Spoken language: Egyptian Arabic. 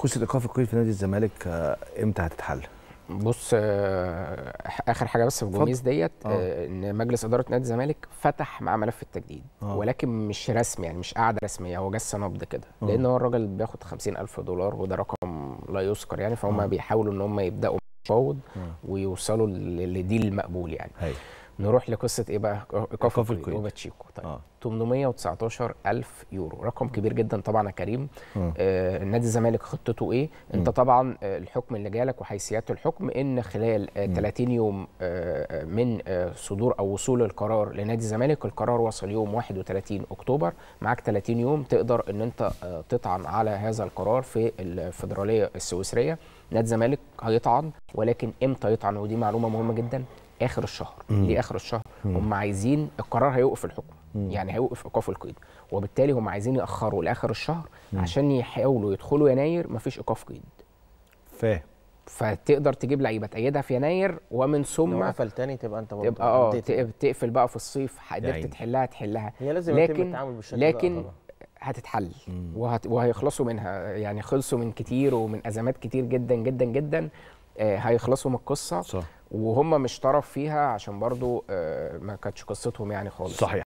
قصه ايقاف القيد في نادي الزمالك آه، امتى هتتحل؟ بص آه، اخر حاجه بس في جوميز ديت آه. آه، ان مجلس اداره نادي الزمالك فتح مع ملف التجديد آه. ولكن مش رسمي يعني مش قاعده رسميه هو جس نبض كده آه. لان هو الراجل بياخد 50000 دولار وده رقم لا يذكر يعني فهم آه. بيحاولوا ان هم يبداوا تفاوض آه. ويوصلوا ل- لديل مقبول يعني هي نروح لقصه ايه بقى إيقاف ايقاف القيد. القيد وباتشيكو طيب اه 819 ألف يورو رقم كبير جدا طبعا يا كريم آه. آه نادي الزمالك خطته ايه انت مم. طبعا آه الحكم اللي جالك وحيثيات الحكم ان خلال آه مم. 30 يوم آه آه، من آه صدور او وصول القرار لنادي الزمالك القرار وصل يوم 31 اكتوبر معاك 30 يوم تقدر ان انت آه تطعن على هذا القرار في الفدراليه السويسريه نادي الزمالك هيطعن ولكن امتى يطعن ودي معلومه مهمه جدا اخر الشهر مم. ليه اخر الشهر مم. هم عايزين القرار هيوقف الحكم مم. يعني هيوقف ايقاف القيد وبالتالي هم عايزين ياخروا لاخر الشهر مم. عشان يحاولوا يدخلوا يناير مفيش ايقاف قيد فاهم فتقدر تجيب لعيبه تأيدها في يناير ومن لو ثم قفل تاني تبقى انت برضه تبقى اه عديت. تق- تقفل بقى في الصيف عيني. قدرت تحلها تحلها هي لازم يتم لكن التعامل بالشكل ده لكن طبعا. هتتحل مم. وهت... وهيخلصوا منها يعني خلصوا من كتير ومن ازمات كتير جدا جدا جدا آه هيخلصوا من القصه صح وهم مش طرف فيها عشان برضو آه ما كانتش قصتهم يعني خالص صحيح